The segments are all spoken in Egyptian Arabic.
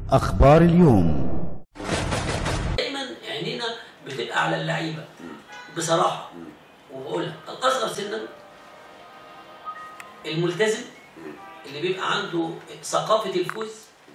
أخبار اليوم دايما عينينا بتبقى على اللعيبه بصراحه وبقولها الاصغر سنا الملتزم اللي بيبقى عنده ثقافه الفوز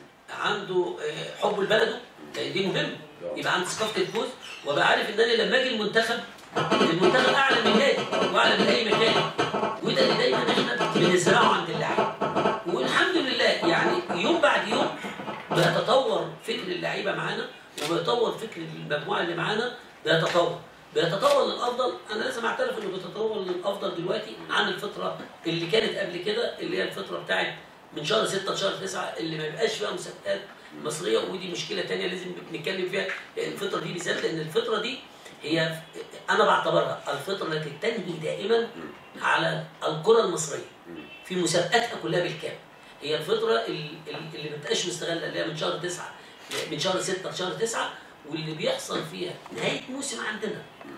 عنده آه، حب لبلده لان دي مهم يبقى عنده ثقافه الفوز وابقى عارف ان انا لما اجي المنتخب المنتخب اعلى من نادي واعلى من اي مكان وده اللي دايما احنا بنزرعه عند اللاعب والحمد لله يعني يوم بعد يوم بيتطور فكر اللعيبه معانا وبيتطور فكر المجموعه اللي معانا بيتطور بيتطور للافضل انا لازم اعترف انه بيتطور للافضل دلوقتي عن الفتره اللي كانت قبل كده اللي هي الفتره بتاعت من شهر 6 لشهر 9 اللي ما بيبقاش فيها مسابقات مصريه ودي مشكله تانية لازم نتكلم فيها الفتره دي بالذات لان الفتره دي هي انا بعتبرها الفتره التي تنهي دائما على الكره المصريه في مسابقاتها كلها بالكامل هي الفتره اللي, اللي ما بتبقاش مستغله اللي هي من شهر 9 من شهر 6 لشهر 9 واللي بيحصل فيها نهايه موسم عندنا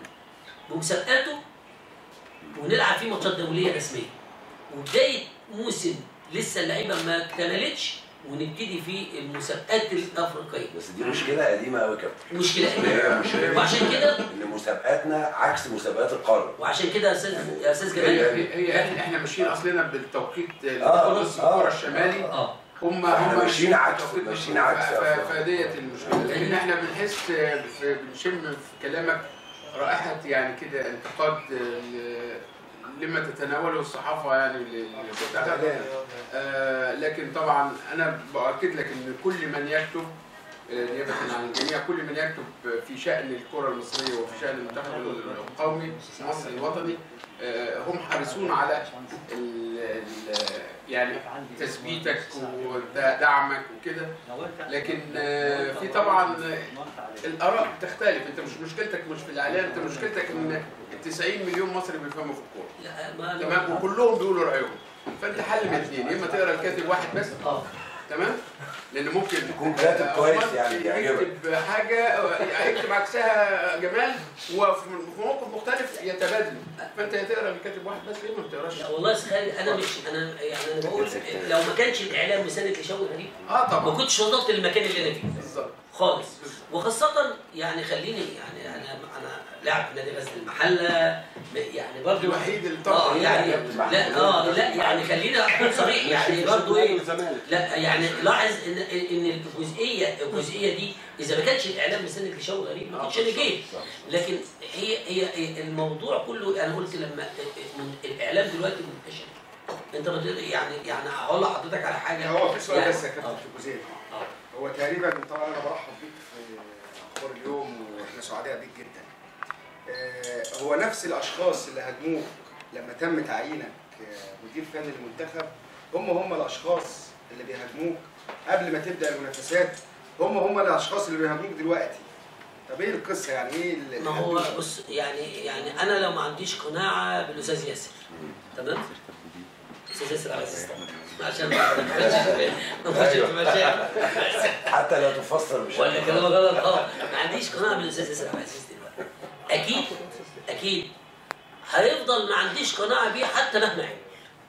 بمسابقاته ونلعب فيه ماتشات دوليه رسميه وبدايه موسم لسه اللعيبه ما اكتملتش ونبتدي فيه المسابقات الافريقيه بس دي مشكله قديمه قوي كابتن مشكله هي مشكله وعشان كده ان مسابقاتنا عكس مسابقات القاره وعشان كده يا استاذ يا استاذ هي جمال هي هي احنا ماشيين اصلنا بالتوقيت آه، التقصي آه. الكره الشمالي اه هم إحنا هم ماشيين عكس- بالتوقيت ماشيين الأفريقي. عكس ف- أفريقيا. ف- فديت المشكله لكن احنا بنحس في- بنشم في كلامك رائحه يعني كده انتقاد ل- لما تتناوله الصحافه يعني للمنتخب آه لكن طبعا انا باكد لك ان كل من يكتب آه، نيابه عن الجميع كل من يكتب في شان الكره المصريه وفي شان المنتخب القومي المصري الوطني آه، هم حريصون على ال- ال- يعني تثبيتك ودعمك وكده لكن آه، في طبعا الاراء بتختلف انت مش مشكلتك مش في الاعلام انت مشكلتك ان 90 مليون مصري بيفهموا في الكوره لا ما تمام وكلهم بيقولوا رايهم فانت حل من اثنين يا اما تقرا الكاتب واحد بس اه تمام لان ممكن يكون كاتب كويس يعني يعجبك. يكتب حاجه يكتب عكسها جمال وفي في موقف مختلف يتبادلوا فانت يا تقرا الكاتب واحد بس يا ما بتقراش لا والله يا استاذ خالد انا مش انا يعني انا بقول لو ما كانش الاعلام مساند لشوقي غريب اه ما طبعا كنتش وصلت للمكان اللي انا فيه بالظبط خالص وخاصة يعني خليني يعني انا انا لاعب في نادي غزل المحلة يعني برضه الوحيد اللي اه طبعا يعني لا اه لا يعني خلينا اكون صريح يعني برضه ايه لا يعني لاحظ ان ان الجزئيه الجزئيه دي اذا ما كانش الاعلام مساند لشوقي غريب ما كنتش انا جيت لكن هي هي الموضوع كله انا قلت لما الاعلام دلوقتي منتشر انت بت- يعني يعني هقول لحضرتك على حاجه هو في سؤال يعني- بس يا كابتن آه. في الجزئيه دي آه. هو تقريبا طبعا انا برحب بيك في اخبار اليوم واحنا سعداء بيك جدا آه، هو نفس الاشخاص اللي هاجموك لما تم تعيينك آه، مدير فني للمنتخب هم هم الاشخاص اللي بيهاجموك قبل ما تبدا المنافسات هم هم الاشخاص اللي بيهاجموك دلوقتي طب ايه القصه يعني ايه اللي ما هو بص يعني يعني انا لو ما عنديش قناعه بالاستاذ ياسر تمام استاذ ياسر على الاساس طبعا عشان ما نخش في مشاكل حتى لا تفسر بشكل ولا كلام غلط اه ما عنديش قناعه بالاستاذ ياسر على الاساس دلوقتي اكيد اكيد هيفضل ما عنديش قناعه بيه حتى مهما عمل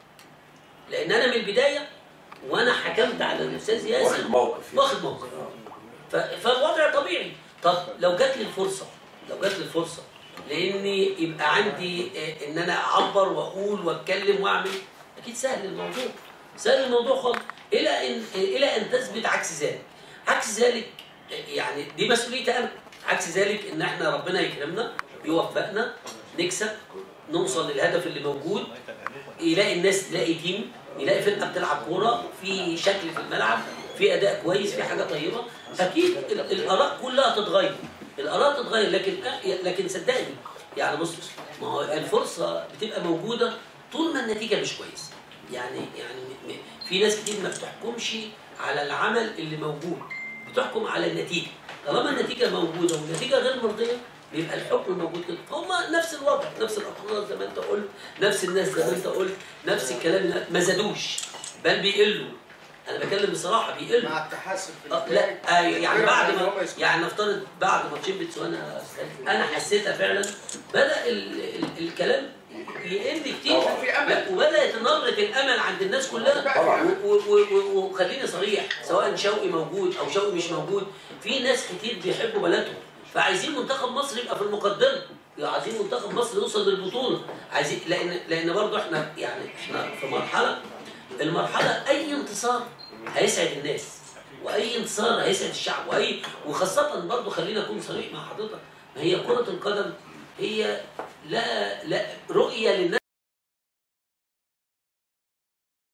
لان انا من البدايه وانا حكمت على الاستاذ ياسر واخد موقف واخد موقف ف- فالوضع طبيعي طب لو جات لي الفرصه لو جات لي الفرصه لاني يبقى عندي آه، ان انا اعبر واقول واتكلم واعمل اكيد سهل الموضوع سهل الموضوع خالص الى ان الى ان تثبت عكس ذلك عكس ذلك آه، يعني دي مسؤوليتي انا عكس ذلك ان احنا ربنا يكرمنا يوفقنا نكسب نوصل للهدف اللي موجود يلاقي الناس تلاقي تيم يلاقي فرقه بتلعب كوره في شكل في الملعب في اداء كويس في حاجه طيبه اكيد ال- الاراء كلها تتغير الاراء تتغير لكن لكن صدقني يعني بص ما هو الفرصه بتبقى موجوده طول ما النتيجه مش كويسه يعني يعني م- م- في ناس كتير ما بتحكمش على العمل اللي موجود بتحكم على النتيجه طالما النتيجه موجوده والنتيجه غير مرضيه بيبقى الحكم موجود كده فهم نفس الوضع نفس الافكار زي ما انت قلت نفس الناس زي ما انت قلت نفس الكلام ما زادوش بل بيقلوا انا بكلم بصراحه بيقلوا مع التحسن في آه، النتائج لا آه، يعني بعد إن ما هم يسكتوا. يعني نفترض بعد ماتشين بتسوانا انا حسيتها فعلا بدا ال ال الكلام يقل كتير طبعا. في أمل. لا، وبدات نبره الامل عند الناس كلها طبعا. و- و- و- وخليني صريح سواء شوقي موجود او شوقي مش موجود في ناس كتير بيحبوا بلدهم فعايزين منتخب مصر يبقى في المقدمه يعني عايزين منتخب مصر يوصل للبطوله عايزين لان لان برضه احنا يعني احنا في مرحله المرحله اي انتصار هيسعد الناس واي انتصار هيسعد الشعب واي وخاصه برضه خلينا اكون صريح مع حضرتك ما هي كره القدم هي لا لا رؤيه للناس